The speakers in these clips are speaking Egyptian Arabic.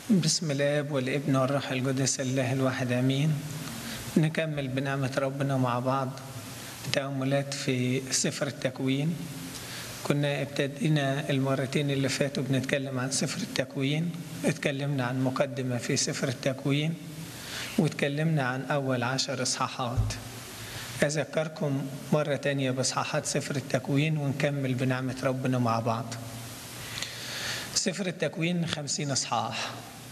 بسم الاب والابن والروح القدس الله الواحد امين نكمل بنعمه ربنا مع بعض تاملات في سفر التكوين كنا ابتدينا المرتين اللي فاتوا بنتكلم عن سفر التكوين اتكلمنا عن مقدمه في سفر التكوين واتكلمنا عن اول عشر اصحاحات اذكركم مره تانية باصحاحات سفر التكوين ونكمل بنعمه ربنا مع بعض سفر التكوين خمسين اصحاح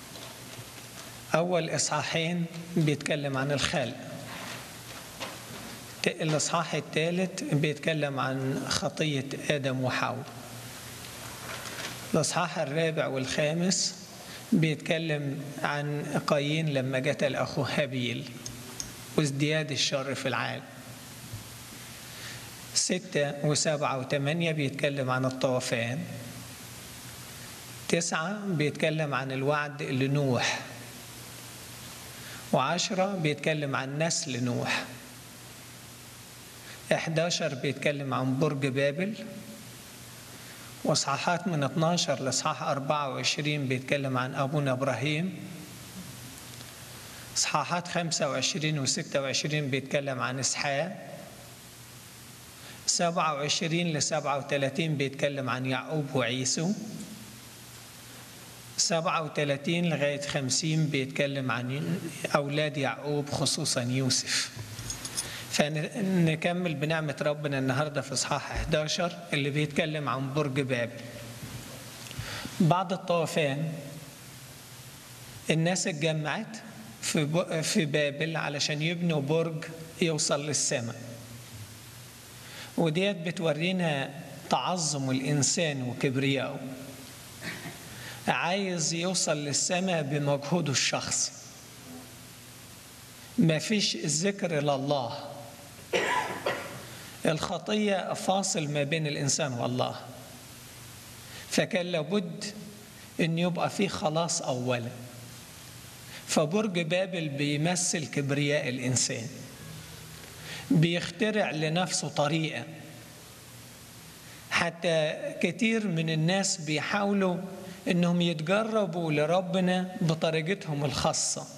أول إصحاحين بيتكلم عن الخلق الإصحاح الثالث بيتكلم عن خطية آدم وحواء الإصحاح الرابع والخامس بيتكلم عن قايين لما قتل أخوه هابيل وازدياد الشر في العالم ستة وسبعة وثمانية بيتكلم عن الطوفان تسعة بيتكلم عن الوعد لنوح وعشرة بيتكلم عن نسل نوح 11 بيتكلم عن برج بابل واصحاحات من 12 لاصحاح 24 بيتكلم عن ابونا ابراهيم اصحاحات 25 و 26 بيتكلم عن اسحاق 27 ل 37 بيتكلم عن يعقوب وعيسو 37 لغاية 50 بيتكلم عن أولاد يعقوب خصوصا يوسف فنكمل بنعمة ربنا النهاردة في إصحاح 11 اللي بيتكلم عن برج بابل بعد الطوفان الناس اتجمعت في في بابل علشان يبنوا برج يوصل للسماء وديت بتورينا تعظم الإنسان وكبريائه عايز يوصل للسماء بمجهوده الشخصي ما فيش ذكر لله الخطية فاصل ما بين الإنسان والله فكان لابد أن يبقى فيه خلاص أولا فبرج بابل بيمثل كبرياء الإنسان بيخترع لنفسه طريقة حتى كتير من الناس بيحاولوا انهم يتجربوا لربنا بطريقتهم الخاصه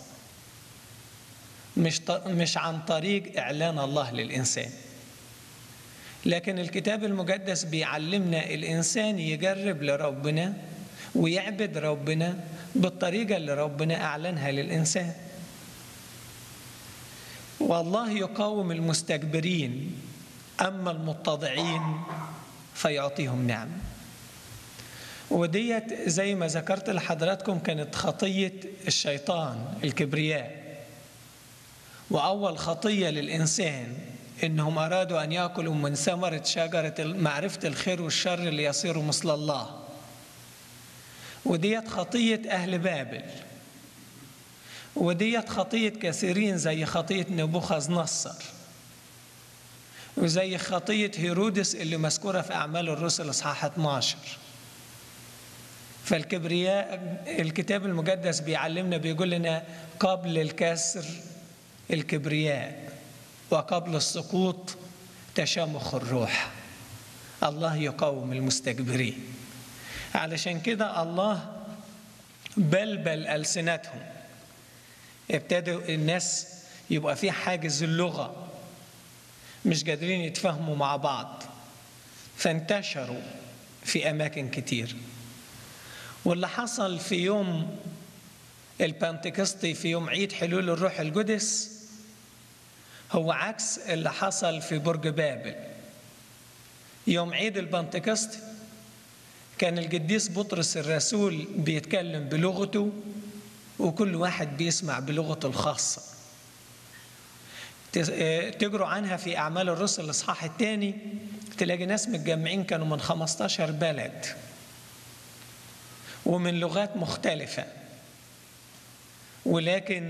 مش مش عن طريق اعلان الله للانسان لكن الكتاب المقدس بيعلمنا الانسان يجرب لربنا ويعبد ربنا بالطريقه اللي ربنا اعلنها للانسان والله يقاوم المستكبرين اما المتضعين فيعطيهم نعمه وديت زي ما ذكرت لحضراتكم كانت خطية الشيطان الكبرياء وأول خطية للإنسان إنهم أرادوا أن يأكلوا من ثمرة شجرة معرفة الخير والشر ليصيروا مثل الله وديت خطية أهل بابل وديت خطية كثيرين زي خطية نبوخذ نصر وزي خطية هيرودس اللي مذكورة في أعمال الرسل إصحاح 12 فالكبرياء الكتاب المقدس بيعلمنا بيقول لنا قبل الكسر الكبرياء وقبل السقوط تشامخ الروح الله يقاوم المستكبرين علشان كده الله بلبل ألسنتهم ابتدوا الناس يبقى في حاجز اللغة مش قادرين يتفاهموا مع بعض فانتشروا في أماكن كتير واللي حصل في يوم البنتكستي في يوم عيد حلول الروح القدس هو عكس اللي حصل في برج بابل يوم عيد البنتكست كان القديس بطرس الرسول بيتكلم بلغته وكل واحد بيسمع بلغته الخاصة تقروا عنها في أعمال الرسل الإصحاح الثاني تلاقي ناس متجمعين كانوا من 15 بلد ومن لغات مختلفة ولكن